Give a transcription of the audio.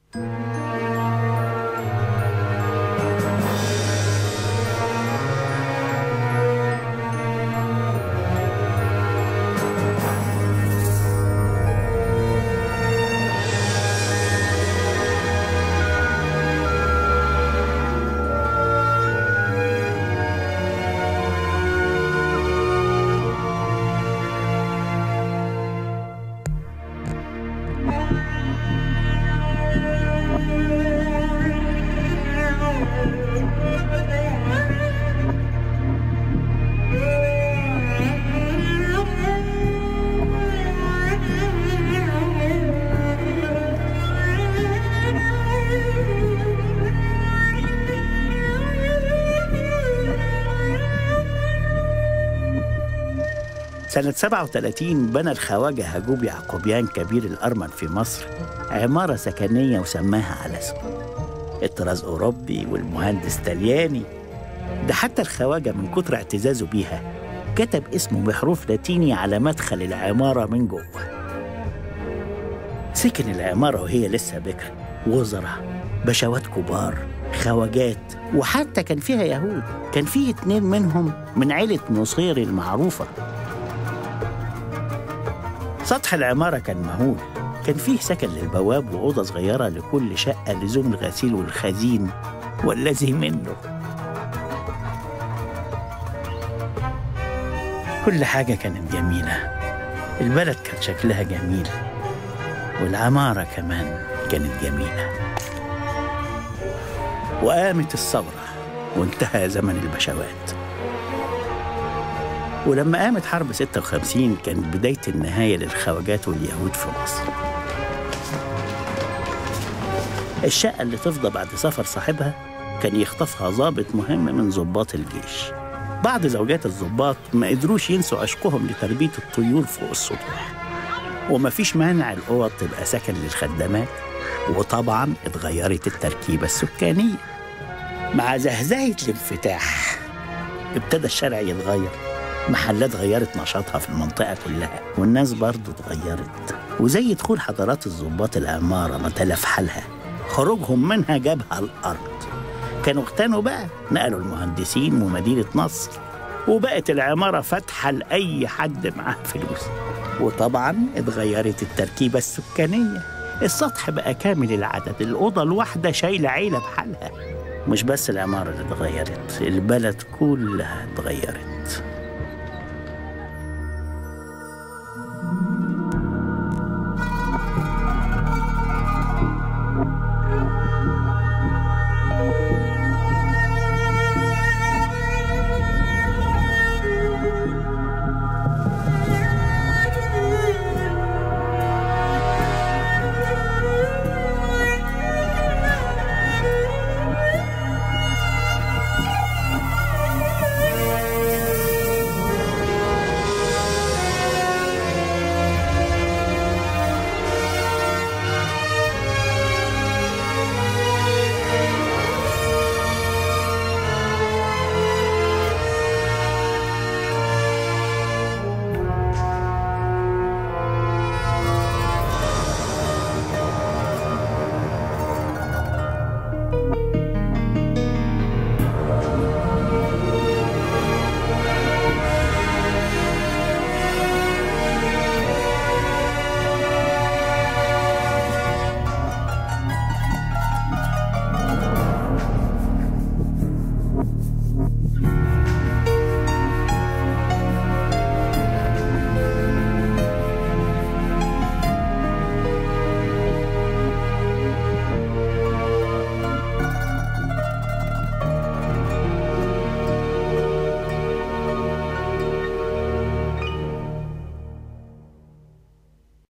سنة 37 بنى الخواجة هجوب يعقوبيان كبير الأرمن في مصر عمارة سكنية وسماها على اسمه الطراز أوروبي والمهندس تلياني ده حتى الخواجة من كتر اعتزازه بيها كتب اسمه بحروف لاتيني على مدخل العمارة من جوه سكن العمارة وهي لسه بكر وزراء بشوات كبار خواجات وحتى كان فيها يهود كان فيه اتنين منهم من عيلة نصير المعروفة سطح العمارة كان مهول كان فيه سكن للبواب وأوضة صغيرة لكل شقة لزوم الغسيل والخزين والذي منه كل حاجة كانت جميلة البلد كان شكلها جميل والعمارة كمان كانت جميلة وقامت الثورة وانتهى زمن البشوات ولما قامت حرب 56 كانت بداية النهاية للخواجات واليهود في مصر الشقة اللي تفضى بعد سفر صاحبها كان يخطفها ضابط مهم من ضباط الجيش بعض زوجات الضباط ما قدروش ينسوا عشقهم لتربية الطيور فوق السطوح ومفيش مانع الأوض تبقى سكن للخدامات وطبعا اتغيرت التركيبة السكانية مع زهزهة الانفتاح ابتدى الشارع يتغير محلات غيرت نشاطها في المنطقة كلها والناس برضو اتغيرت وزي دخول حضارات الضباط العمارة ما تلف حالها خروجهم منها جابها الأرض كانوا اغتنوا بقى نقلوا المهندسين ومدينة نصر وبقت العمارة فاتحة لأي حد معاه فلوس وطبعا اتغيرت التركيبة السكانية السطح بقى كامل العدد الأوضة الواحدة شايلة عيلة بحالها مش بس العمارة اللي اتغيرت البلد كلها اتغيرت